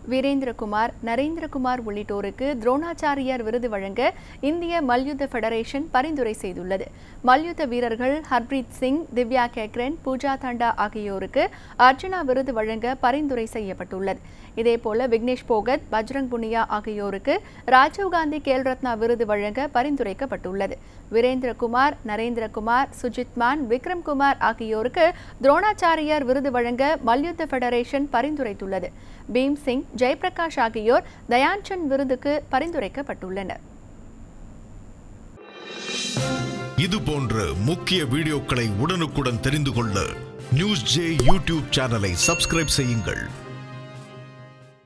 வீரேந்திரகுமார் நரேந்திரகுமார் உள்ளிட்டோருக்கு துரோணாச்சாரியார் விருது வழங்க இந்திய மல்யுத்த ஃபெடரேஷன் பரிந்துரை செய்துள்ளது மல்யுத்த வீரர்கள் ஹர்ப்ரீத் சிங் திவ்யா கேக்ரன் பூஜா தண்டா ஆகியோருக்கு அர்ஜுனா விருது வழங்க பரிந்துரை செய்யப்பட்டுள்ளது இதேபோல விக்னேஷ் போகத் பஜ்ரங் புனியா ஆகியோருக்கு ராஜீவ்காந்தி கேல் ரத்னா விருது வழங்க பரிந்துரைக்கப்பட்டுள்ளது வீரேந்திரகுமார் நரேந்திரகுமார் சுஜித் மான் விக்ரம் குமார் ஆகியோருக்கு துரோணாச்சாரியார் விருது வழங்க மல்யுத்த ஃபெடரேஷன் பரிந்துரைத்துள்ளது பீம் சிங் ஜெயபிரகாஷ் ஆகியோர் தயான்சந்த் விருதுக்கு பரிந்துரைக்கப்பட்டுள்ளனர் இது போன்ற முக்கிய வீடியோக்களை உடனுக்குடன் தெரிந்து கொள்ள நியூஸ் ஜே யூடியூப் சேனலை சப்ஸ்கிரைப் செய்யுங்கள்